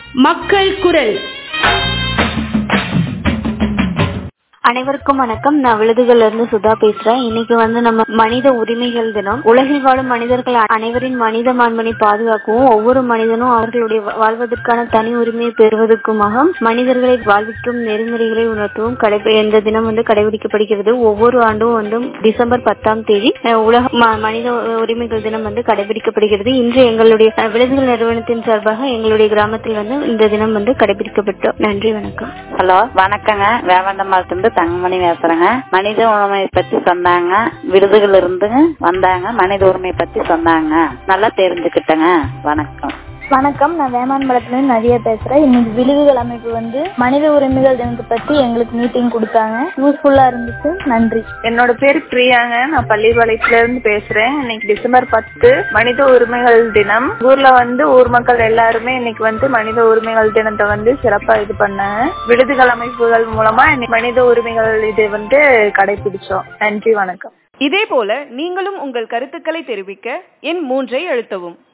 மக்கள் குரல் அனைவருக்கும் வணக்கம் நான் விழுதுகள்ல இருந்து சுதா பேசுறேன் இன்னைக்கு வந்து நம்ம மனித உரிமைகள் தினம் உலகில் வாழும் மனிதர்கள் அனைவரின் மனித மாண்பனை பாதுகாக்கவும் ஒவ்வொரு மனிதனும் அவர்களுடைய வாழ்வதற்கான தனி உரிமையை பெறுவதற்குமாக மனிதர்களை வாழ்விக்கும் நெறிமுறைகளை உணர்த்தவும் கடை இந்த தினம் வந்து கடைபிடிக்கப்படுகிறது ஒவ்வொரு ஆண்டும் வந்து டிசம்பர் பத்தாம் தேதி அஹ், உலக ம- மனித உரிமைகள் தினம் வந்து கடைபிடிக்கப்படுகிறது இன்று எங்களுடைய அஹ், விழுதுகள் நிறுவனத்தின் சார்பாக எங்களுடைய கிராமத்தில் வந்து இந்த தினம் வந்து கடைபிடிக்கப்பட்டோம் நன்றி வணக்கம் ஹலோ வணக்கங்க வேவண்டமாலத்திலிருந்து தங்கமணி பேசுறேங்க மனித உரிமை பத்தி சொன்னாங்க விருதுகள் இருந்து வந்தாங்க மனித உரிமை பத்தி சொன்னாங்க நல்லா தெரிஞ்சுக்கிட்டேங்க வணக்கம் வணக்கம் நான் வேமான்பலத்துலேருந்து நதியா பேசுறேன் இன்னைக்கு விழுதுகள் அமைப்பு வந்து மனித உரிமைகள் தினத்தை பத்தி எங்களுக்கு மீட்டிங் கொடுத்தாங்க யூஸ்ஃபுல்லா இருந்துச்சு நன்றி என்னோட பேர் பிரியாங்க நான் பள்ளிப்பாளையத்துல இருந்து பேசுறேன் இன்னைக்கு டிசம்பர் பத்து மனித உரிமைகள் தினம் ஊர்ல வந்து ஊர் மக்கள் எல்லாருமே இன்னைக்கு வந்து மனித உரிமைகள் தினத்தை வந்து சிறப்பா இது பண்ணாங்க விடுதிகள் அமைப்புகள் மூலமா இன்னைக்கு மனித உரிமைகள் இது வந்து கடைபிடிச்சோம் நன்றி வணக்கம் இதேபோல நீங்களும் உங்கள் கருத்துக்களை தெரிவிக்க எண் மூன்றை அழுத்தவும்